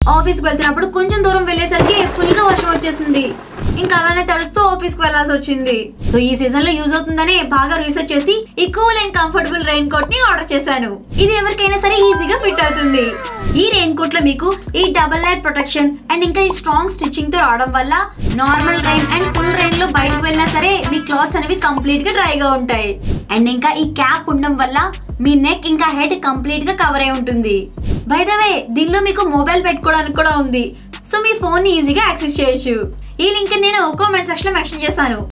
ఆఫీస్కి వెళ్తున్నప్పుడు కొంచెం దూరం వెళ్ళేసరికి ఫుల్ గా వర్షం వచ్చేసింది ఇంకా అలానే తడుస్తూ ఆఫీస్ కి వెళ్లాల్సి వచ్చింది సో ఈ సీజన్ లో యూజ్ అవుతుందని బాగా రీసెర్చ్ చేసి ఈ cool and comfortable rain coat ని ఆర్డర్ చేశాను ఇది ఎవరికైనా సరే ఈజీగా ఫిట్ అవుతుంది ఈ రెయిన్ కోట్ లో మీకు ఈ డబల్ లైట్ ప్రొటెక్షన్ అండ్ ఇంకా ఈ స్ట్రాంగ్ స్టిచ్చింగ్ తో రావడం వల్ల normal rain and full rain లో బయటకు వెళ్ళినా సరే మీ క్లాత్స్ అనేవి కంప్లీట్ గా డ్రై గా ఉంటాయి అండ్ ఇంకా ఈ క్యాప్ ఉండడం వల్ల మీ నెక్ ఇంకా హెడ్ కంప్లీట్ గా కవర్ అయి ఉంటుంది బై ద వే దీనిలో మీకు మొబైల్ పెట్టుకోవడానికి కూడా ఉంది సో మీ ఫోన్ ని ఈజీగా యాక్సెస్ చేయొచ్చు ఈ లింక్ నేను కామెంట్ సెక్షన్ లో మెన్షన్ చేశాను